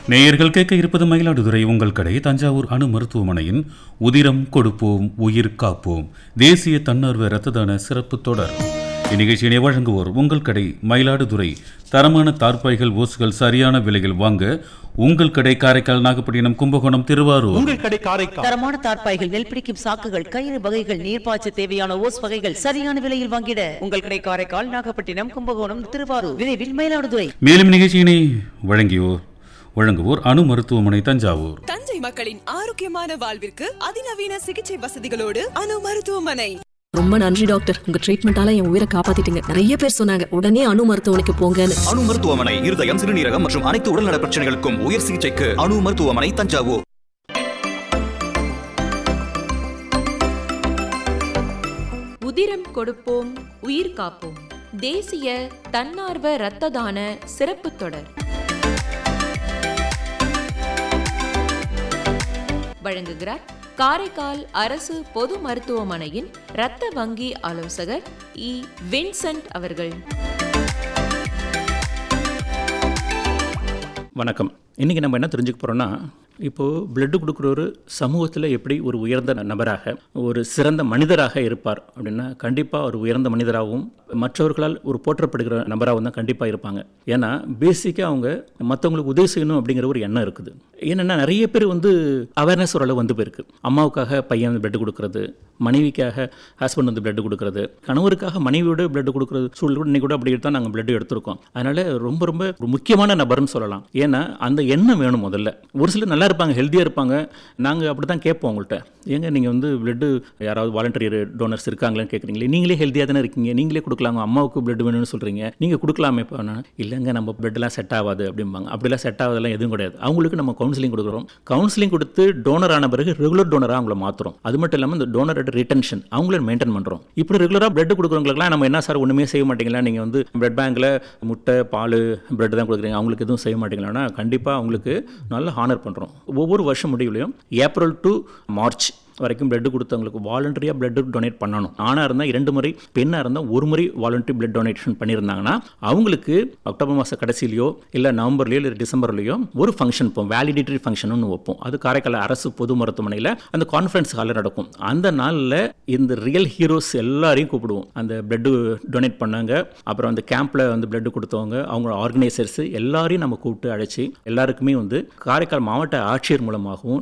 நேயர்கள் கேட்க இருப்பது மயிலாடுதுறை உங்கள் கடை தஞ்சாவூர் அணு மருத்துவமனையின் உதிரம் கொடுப்போம் உயிர் காப்போம் தேசிய தன்னார்வ இரத்த தான சிறப்பு தொடர் இந்நிகழ்ச்சியினை வழங்குவோர் உங்கள் கடை மயிலாடுதுறை தரமான தார்பாய்கள் ஓசுகள் சரியான விலையில் வாங்க உங்கள் கடை காரைக்கால் நாகப்பட்டினம் கும்பகோணம் திருவாரூர் உங்கள் கடை காரைக்கால் தரமான தார்ப்பாய்கள் நெல் பிடிக்கும் சாக்குகள் கயிறு வகைகள் நீர்ப்பாய்ச்ச தேவையான ஓஸ் வகைகள் சரியான விலையில் வாங்கிட உங்கள் கடை காரைக்கால் நாகப்பட்டினம் கும்பகோணம் திருவாரூர் விரைவில் மயிலாடுதுறை மேலும் நிகழ்ச்சியினை வழங்கியோர் வழங்குவோர் அணு மருத்துவமனை தஞ்சாவூர் தஞ்சை மக்களின் ஆரோக்கியமான வாழ்விற்கு அதிநவீன சிகிச்சை வசதிகளோடு அணு மருத்துவமனை ரொம்ப நன்றி டாக்டர் உங்க ட்ரீட்மெண்டால என் உயிரை காப்பாத்திட்டீங்க நிறைய பேர் சொன்னாங்க உடனே அணு மருத்துவமனைக்கு போங்கன்னு அணு மருத்துவமனை இருதயம் சிறுநீரகம் மற்றும் அனைத்து உடல்நல பிரச்சனைகளுக்கும் உயர் சிகிச்சைக்கு அணு மருத்துவமனை தஞ்சாவூர் உதிரம் கொடுப்போம் உயிர் காப்போம் தேசிய தன்னார்வ இரத்த தான சிறப்பு தொடர் வழங்குகிறார் காரைக்கால் அரசு பொது மருத்துவமனையின் இரத்த வங்கி ஆலோசகர் இ வின்சென்ட் அவர்கள் வணக்கம் இன்றைக்கி நம்ம என்ன தெரிஞ்சுக்க போகிறோன்னா இப்போது பிளட்டு கொடுக்குறவர் சமூகத்தில் எப்படி ஒரு உயர்ந்த நபராக ஒரு சிறந்த மனிதராக இருப்பார் அப்படின்னா கண்டிப்பாக ஒரு உயர்ந்த மனிதராகவும் மற்றவர்களால் ஒரு போற்றப்படுகிற நபராகவும் தான் கண்டிப்பாக இருப்பாங்க ஏன்னா பேசிக்காக அவங்க மற்றவங்களுக்கு உதவி செய்யணும் அப்படிங்கிற ஒரு எண்ணம் இருக்குது ஏன்னா நிறைய பேர் வந்து அவேர்னஸ் ஓரளவு வந்து போயிருக்கு அம்மாவுக்காக பையன் வந்து பிளட் கொடுக்குறது மனைவிக்காக ஹஸ்பண்ட் வந்து பிளட் கொடுக்குறது கணவருக்காக மனைவியோட பிளட் கொடுக்குறது சூழல் கூட இன்னைக்கு கூட அப்படி தான் நாங்கள் பிளட் எடுத்திருக்கோம் அதனால ரொம்ப ரொம்ப ஒரு முக்கியமான நபர்னு சொல்லலாம் ஏன்னா அந்த எண்ணம் வேணும் முதல்ல ஒரு சிலர் நல்லா இருப்பாங்க ஹெல்த்தியாக இருப்பாங்க நாங்கள் அப்படி தான் கேட்போம் உங்கள்கிட்ட ஏங்க நீங்கள் வந்து பிளட்டு யாராவது வாலண்டரி டோனர்ஸ் இருக்காங்களான்னு கேட்குறீங்களே நீங்களே ஹெல்த்தியாக தானே இருக்கீங்க நீங்களே கொடுக்கலாங்க அம்மாவுக்கு பிளட் வேணும்னு சொல்கிறீங்க நீங்கள் கொடுக்கலாமே இப்போ நான் இல்லைங்க நம்ம பிளட்லாம் செட் ஆகாது அப்படிம்பாங்க அப்படிலாம் செட் ஆகாதெல்லாம் எதுவும் கிடையாது அவங்களுக்கு நம்ம கவுன்சிலிங் கொடுக்குறோம் கவுன்சிலிங் கொடுத்து டோனர் ஆன பிறகு ரெகுலர் டோனராக அவங்கள மாற்றுறோம் அது மட்டும் இல்லாமல் இந்த டோனர் ரிட்டன்ஷன் அவங்கள மெயின்டைன் பண்ணுறோம் இப்படி ரெகுலராக பிளட் கொடுக்குறவங்களுக்குலாம் நம்ம என்ன சார் ஒன்றுமே செய்ய மாட்டீங்களா நீங்கள் வந்து பிளட் பேங்க்கில் முட்டை பால் பிளட் தான் கொடுக்குறீங்க அவங்களுக்கு எதுவும் செய்ய மாட்டீங்களான்னா கண்டிப்பாக அவங்களுக்கு நல்ல ஹானர் பண்ணுறோம் ஒவ்வொரு வருஷம் முடிவுலையும் ஏப்ரல் டு மார்ச் வரைக்கும் பிளட் கொடுத்தவங்களுக்கு வாலண்டரியாக பிளட் டொனேட் பண்ணணும் ஆணாக இருந்தால் இரண்டு முறை பெண்ணாக இருந்தால் ஒரு முறை வாலண்டரி பிளட் டொனேஷன் பண்ணியிருந்தாங்கன்னா அவங்களுக்கு அக்டோபர் மாத கடைசியிலையோ இல்லை நவம்பர்லையோ இல்லை டிசம்பர்லையோ ஒரு ஃபங்க்ஷன் வைப்போம் வேலிடேட்டரி ஃபங்க்ஷன் ஒன்று வைப்போம் அது காரைக்கால் அரசு பொது மருத்துவமனையில் அந்த கான்ஃபரன்ஸ் ஹாலில் நடக்கும் அந்த நாளில் இந்த ரியல் ஹீரோஸ் எல்லாரையும் கூப்பிடுவோம் அந்த பிளட் டொனேட் பண்ணாங்க அப்புறம் அந்த கேம்பில் வந்து பிளட் கொடுத்தவங்க அவங்க ஆர்கனைசர்ஸ் எல்லாரையும் நம்ம கூப்பிட்டு அழைச்சி எல்லாருக்குமே வந்து காரைக்கால் மாவட்ட ஆட்சியர் மூலமாகவும்